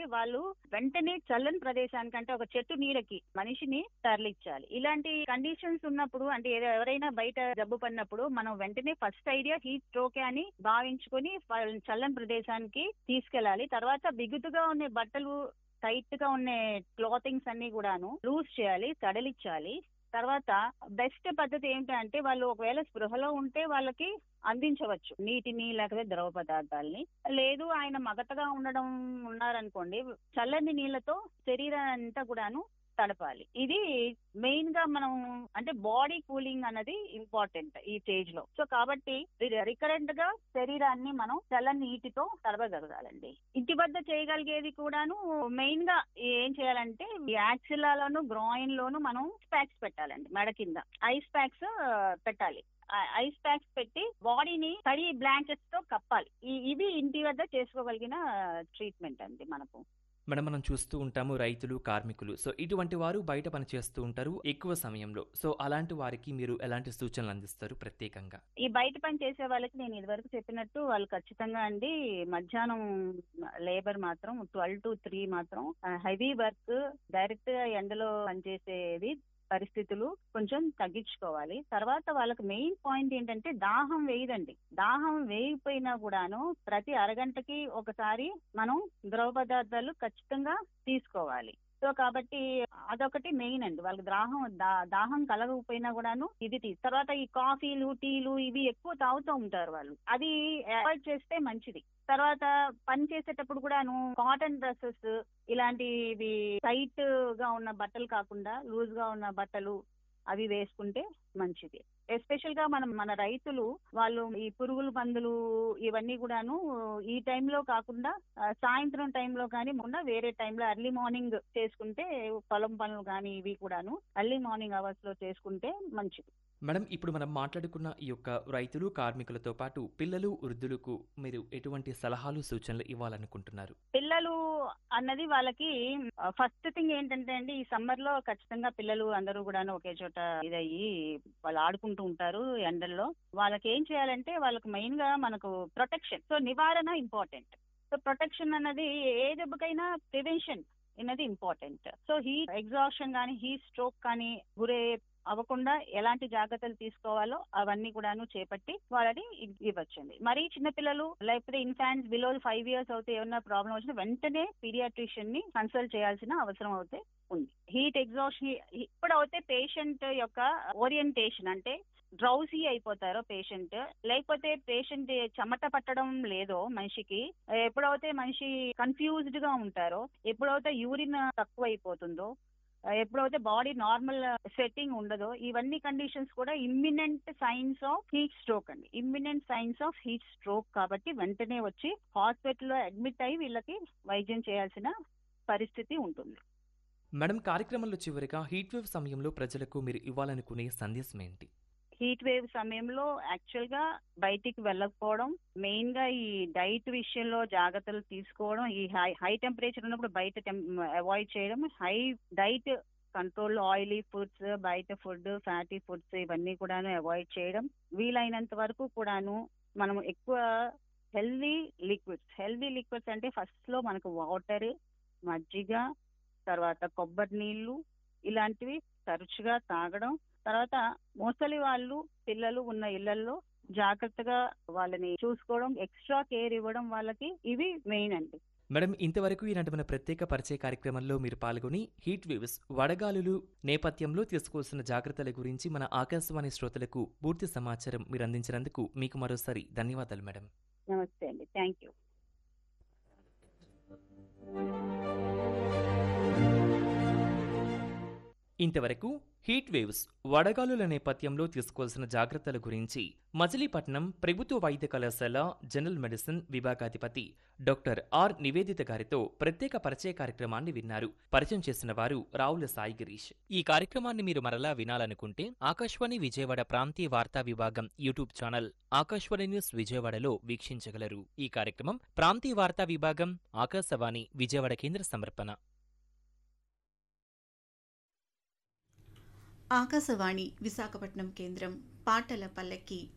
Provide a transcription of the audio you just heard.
వాళ్ళు వెంటనే చల్లని ప్రదేశానికంటే ఒక చెట్టు నీడకి మనిషిని తరలించాలి ఇలాంటి కండిషన్స్ ఉన్నప్పుడు అంటే ఏదో ఎవరైనా బయట జబ్బు పడినప్పుడు మనం వెంటనే ఫస్ట్ ఐడియా హీట్ స్ట్రోకే అని భావించుకొని వాళ్ళని చల్లని ప్రదేశానికి తీసుకెళ్ళాలి తర్వాత బిగుతుగా ఉన్న బట్టలు టైట్ గా ఉన్న క్లాతింగ్స్ అన్ని కూడాను లూజ్ చేయాలి సడలిచ్చాలి తర్వాత బెస్ట్ పద్ధతి ఏంటంటే వాళ్ళు ఒకవేళ స్పృహలో ఉంటే వాళ్ళకి అందించవచ్చు నీటిని లేకపోతే ద్రవ పదార్థాలని లేదు ఆయన మగతగా ఉండడం ఉన్నారనుకోండి చల్లని నీళ్ళతో శరీరం అంతా కూడాను తడపాలి ఇది మెయిన్ గా మనం అంటే బాడీ కూలింగ్ అనేది ఇంపార్టెంట్ ఈ స్టేజ్ లో సో కాబట్టి రికరెంట్ గా శరీరాన్ని మనం చల్లని నీటితో తడపగలగాలండి ఇంటి వద్ద చేయగలిగేది కూడాను మెయిన్ గా ఏం చేయాలంటే యాక్సిలాలోను గ్రాయిన్ లోను మనం ప్యాక్స్ పెట్టాలండి మెడ కింద ఐస్ ప్యాక్స్ పెట్టాలి ఐస్ ప్యాక్స్ పెట్టి బాడీని తడి బ్లాంకెట్స్ తో కప్పాలి ఈ- ఇవి ఇంటి వద్ద చేసుకోగలిగిన ట్రీట్మెంట్ అండి మనకు మేడం మనం చూస్తూ ఉంటాము రైతులు కార్మికులు సో ఇటువంటి వారు బయట పని చేస్తూ ఉంటారు ఎక్కువ సమయంలో సో అలాంటి వారికి మీరు ఎలాంటి సూచనలు అందిస్తారు ప్రత్యేకంగా ఈ బయట పని చేసే వాళ్ళకి నేను ఇదివరకు చెప్పినట్టు వాళ్ళు ఖచ్చితంగా అండి మధ్యాహ్నం లేబర్ మాత్రం ట్వెల్వ్ టు త్రీ మాత్రం హెవీ వర్క్ డైరెక్ట్ గా ఎండలో పనిచేసేది పరిస్థితులు కొంచెం తగ్గించుకోవాలి తర్వాత వాళ్ళకి మెయిన్ పాయింట్ ఏంటంటే దాహం వేయదండి దాహం వేయకపోయినా కూడాను ప్రతి అరగంటకి ఒకసారి మనం ద్రవ పదార్థాలు ఖచ్చితంగా తీసుకోవాలి సో కాబట్టి అదొకటి మెయిన్ అండి వాళ్ళకి దాహం దా- దాహం కలగకపోయినా కూడాను ఇది తీ తర్వాత ఈ కాఫీలు టీలు ఇవి ఎక్కువ తాగుతూ ఉంటారు వాళ్ళు అది అవాయిడ్ చేస్తే మంచిది తర్వాత పని చేసేటప్పుడు కూడాను కాటన్ డ్రెస్సెస్ ఇలాంటివి టైట్ గా ఉన్న బట్టలు కాకుండా లూజ్ గా ఉన్న బట్టలు అవి వేసుకుంటే మంచిది ఎస్పెషల్ గా మనం మన రైతులు వాళ్ళు ఈ పురుగుల మందులు ఇవన్నీ కూడాను ఈ టైంలో కాకుండా ఆ, సాయంత్రం టైంలో కానీ మొన్న వేరే టైంలో ఎర్లీ మార్నింగ్ చేసుకుంటే పొలం పనులు కానీ ఇవి కూడాను ఎర్లీ మార్నింగ్ అవర్స్ లో చేసుకుంటే మంచిది మేడం ఇప్పుడు మనం మాట్లాడుకున్న ఈ యొక్క రైతులు కార్మికులతో పాటు పిల్లలు వృద్ధులకు మీరు ఎటువంటి సలహాలు సూచనలు ఇవ్వాలనుకుంటున్నారు పిల్లలు అన్నది వాళ్ళకి ఫస్ట్ థింగ్ ఏంటంటే అండి ఈ సమ్మర్ లో ఖచ్చితంగా పిల్లలు అందరూ కూడాను ఒకే చోట ఇదయ్యి వాళ్ళు ఆడుకుంటూ ఉంటారు ఎండల్లో వాళ్ళకి ఏం చేయాలంటే వాళ్ళకి మెయిన్ గా మనకు ప్రొటెక్షన్ సో నివారణ ఇంపార్టెంట్ సో ప్రొటెక్షన్ అన్నది ఏ దెబ్బకైనా ప్రివెన్షన్ అనేది ఇంపార్టెంట్ సో హీట్ ఎగ్జాషన్ కానీ హీట్ స్ట్రోక్ కానీ గురే అవ్వకుండా ఎలాంటి జాగ్రత్తలు తీసుకోవాలో అవన్నీ కూడాను చేపట్టి వాళ్ళని ఇ- ఇవ్వచ్చండి మరి చిన్నపిల్లలు లేకపోతే ఇన్ఫాంట్స్ బిలో ఫైవ్ ఇయర్స్ అవుతే ఏమన్నా ప్రాబ్లం వచ్చినా వెంటనే పీడియాట్రిషియన్ ని కన్సల్ట్ చేయాల్సిన అవసరం అవుతే ఉంది హీట్ ఎగ్జాషన్ ఇప్పుడు అయితే పేషెంట్ యొక్క ఓరియంటేషన్ అంటే డ్రౌసీ అయిపోతారో పేషెంట్ లేకపోతే పేషెంట్ చెమట పట్టడం లేదో మనిషికి ఎప్పుడైతే మనిషి కన్ఫ్యూజ్డ్ గా ఉంటారో ఎప్పుడైతే యూరిన్ తక్కువ అయిపోతుందో ఎప్పుడైతే బాడీ నార్మల్ సెట్టింగ్ ఉండదో ఇవన్నీ కండిషన్స్ కూడా imminent signs of heat stroke అండి imminent signs of heat stroke కాబట్టి వెంటనే వచ్చి హాస్పిటల్లో అడ్మిట్ అయ్యి వీళ్ళకి వైద్యం చేయాల్సిన పరిస్థితి ఉంటుంది మేడం కార్యక్రమంలో చివరిగా హీట్ వేవ్ సమయంలో ప్రజలకు మీరు ఇవ్వాలనుకునే సందేశం ఏంటి హీట్ వేవ్ సమయంలో యాక్చువల్ గా బయటికి వెళ్ళకపోవడం మెయిన్ గా ఈ డైట్ విషయంలో జాగ్రత్తలు తీసుకోవడం ఈ హై హై టెంపరేచర్ ఉన్నప్పుడు బయట అవాయిడ్ చేయడం high diet control oily foods బయట ఫుడ్ ఫ్యాటీ ఫుడ్స్ ఇవన్నీ కూడాను అవాయిడ్ చేయడం వీలైనంత వరకు కూడాను మనం ఎక్కువ హెల్దీ లిక్విడ్స్ హెల్దీ లిక్విడ్స్ అంటే ఫస్ట్ లో మనకు వాటర్ మజ్జిగ తర్వాత కొబ్బరి నీళ్లు ఇలాంటివి తరచుగా తాగడం తర్వాత ముసలి వాళ్ళు పిల్లలు ఉన్న ఇళ్లలో జాగ్రత్తగా వాళ్ళని చూసుకోవడం ఎక్స్ట్రా కేర్ ఇవ్వడం వాళ్ళకి ఇవి మెయిన్ అండి మేడం ఇంతవరకు ఈనాటి మన ప్రత్యేక పరిచయ కార్యక్రమంలో మీరు పాల్గొని హీట్ వేవ్స్ వడగాలులు నేపథ్యంలో తీసుకోవాల్సిన జాగ్రత్తల గురించి మన ఆకాశవాణి శ్రోతలకు పూర్తి సమాచారం మీరు అందించినందుకు మీకు మరోసారి ధన్యవాదాలు మేడం నమస్తే అండి థ్యాంక్ యూ ఇంతవరకు హీట్ వేవ్స్ వడగాలుల నేపథ్యంలో తీసుకోవాల్సిన జాగ్రత్తల గురించి మచిలీపట్నం ప్రభుత్వ వైద్య కళాశాల జనరల్ మెడిసిన్ విభాగాధిపతి డాక్టర్ ఆర్ నివేదిత గారితో ప్రత్యేక పరిచయ కార్యక్రమాన్ని విన్నారు పరిచయం చేసిన వారు రావుల సాయి గిరీష్ ఈ కార్యక్రమాన్ని మీరు మరలా వినాలనుకుంటే ఆకాశవాణి విజయవాడ ప్రాంతీయ వార్తా విభాగం యూట్యూబ్ ఛానల్ ఆకాశవాణి న్యూస్ విజయవాడలో వీక్షించగలరు ఈ కార్యక్రమం ప్రాంతీయ వార్తా విభాగం ఆకాశవాణి విజయవాడ కేంద్ర సమర్పణ ఆకాశవాణి విశాఖపట్నం కేంద్రం పాటల పల్లకి